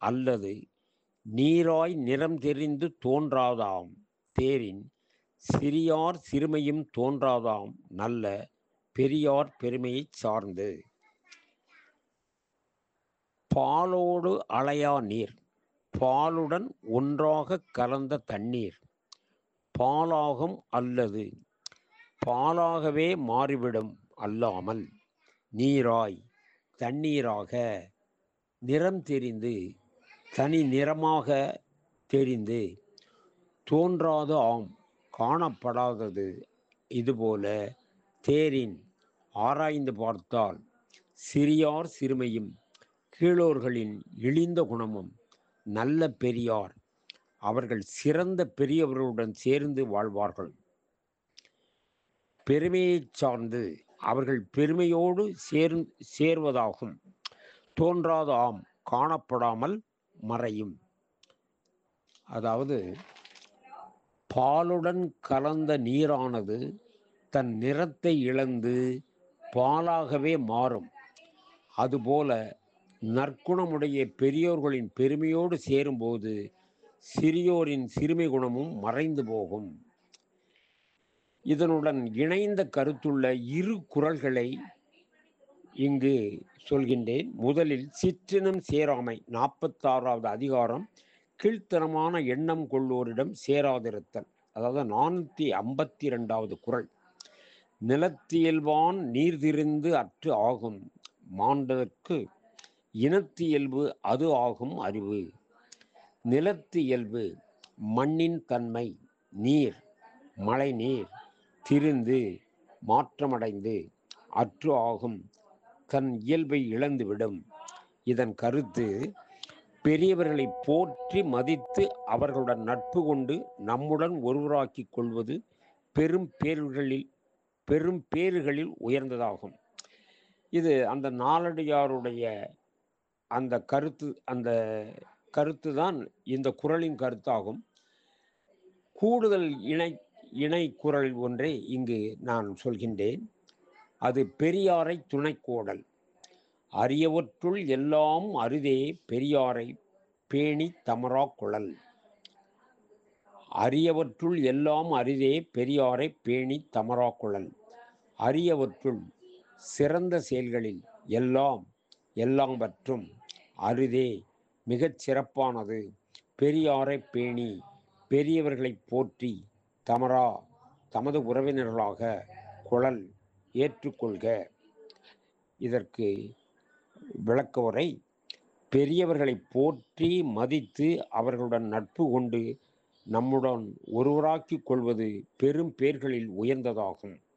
அல்லது நீராய் நிறம் தெரிந்து தோன்றாதாம் தேரின் சிறியார் சிறுமையும் தோன்றாதாம் நல்ல பெரியார் பெருமையைச் சார்ந்து பாலோடு அலையா நீர் பாலுடன் ஒன்றாக கலந்த தண்ணீர் பாலாகும் அல்லது பாலாகவே மாறிவிடும் அல்லாமல் நீராய் தண்ணீராக நிறம் தெரிந்து தனி நிறமாக தெரிந்து தோன்றாத ஆம் காணப்படாதது இதுபோல தேரின் ஆராய்ந்து பார்த்தால் சிறியார் சிறுமையும் கீழோர்களின் இழிந்த குணமும் நல்ல பெரியார் அவர்கள் சிறந்த பெரியவர்களுடன் சேர்ந்து வாழ்வார்கள் பெருமையைச் சார்ந்து அவர்கள் பெருமையோடு சேர் சேர்வதாகும் தோன்றாத ஆம் காணப்படாமல் மறையும் அதாவது பாலுடன் கலந்த நீரானது தன் நிறத்தை இழந்து பாலாகவே மாறும் அதுபோல நற்குணமுடைய பெரியோர்களின் பெருமையோடு சேரும்போது சிறியோரின் சிறுமை குணமும் மறைந்து போகும் இதனுடன் இணைந்த கருத்துள்ள இரு குரல்களை இங்கு சொல்கின்றேன் முதலில் சிற்றினம் சேராமை நாற்பத்தாறாவது அதிகாரம் கீழ்த்தரமான எண்ணம் கொள்வோரிடம் சேராதிருத்தல் அதாவது நானூற்றி ஐம்பத்தி ரெண்டாவது குரல் நிலத்தியல்வான் நீர்திரிந்து அற்று ஆகும் மாண்டதற்கு இனத்தியல்பு அது ஆகும் அறிவு நிலத்து இயல்பு மண்ணின் தன்மை நீர் மழை நீர் திரிந்து மாற்றமடைந்து அற்று ஆகும் தன் இயல்பை இழந்துவிடும் இதன் கருத்து பெரியவர்களை போற்றி மதித்து அவர்களுடன் நட்பு கொண்டு நம்முடன் ஒருவராக்கிக் கொள்வது பெரும் பேர்களில் பெரும் பேறுகளில் உயர்ந்ததாகும் இது அந்த நாலடியாருடைய அந்த கருத்து அந்த கருத்து தான் இந்த குரலின் கருத்தாகும் கூடுதல் இணை இணை குரல் ஒன்றை இங்கு நான் சொல்கின்றேன் அது பெரியாரை துணைக்கோடல் அரியவற்றுள் எல்லாம் அரிதே பெரியாரை பேணி தமரா குழல் அரியவற்றுள் எல்லாம் அரிதே பெரியாரை பேணி தமரா குழல் அரியவற்றுள் சிறந்த செயல்களில் எல்லாம் எல்லாவற்றும் அரிதே மிகச் சிறப்பானது பெரியாரை பேணி பெரியவர்களை போற்றி தமரா தமது உறவினர்களாக குழல் ஏற்றுக்கொள்க இதற்கு விளக்க உரை பெரியவர்களை போற்றி மதித்து அவர்களுடன் நட்பு கொண்டு நம்முடன் ஒருவராக்கிக் கொள்வது பெரும் பேர்களில் உயர்ந்ததாகும்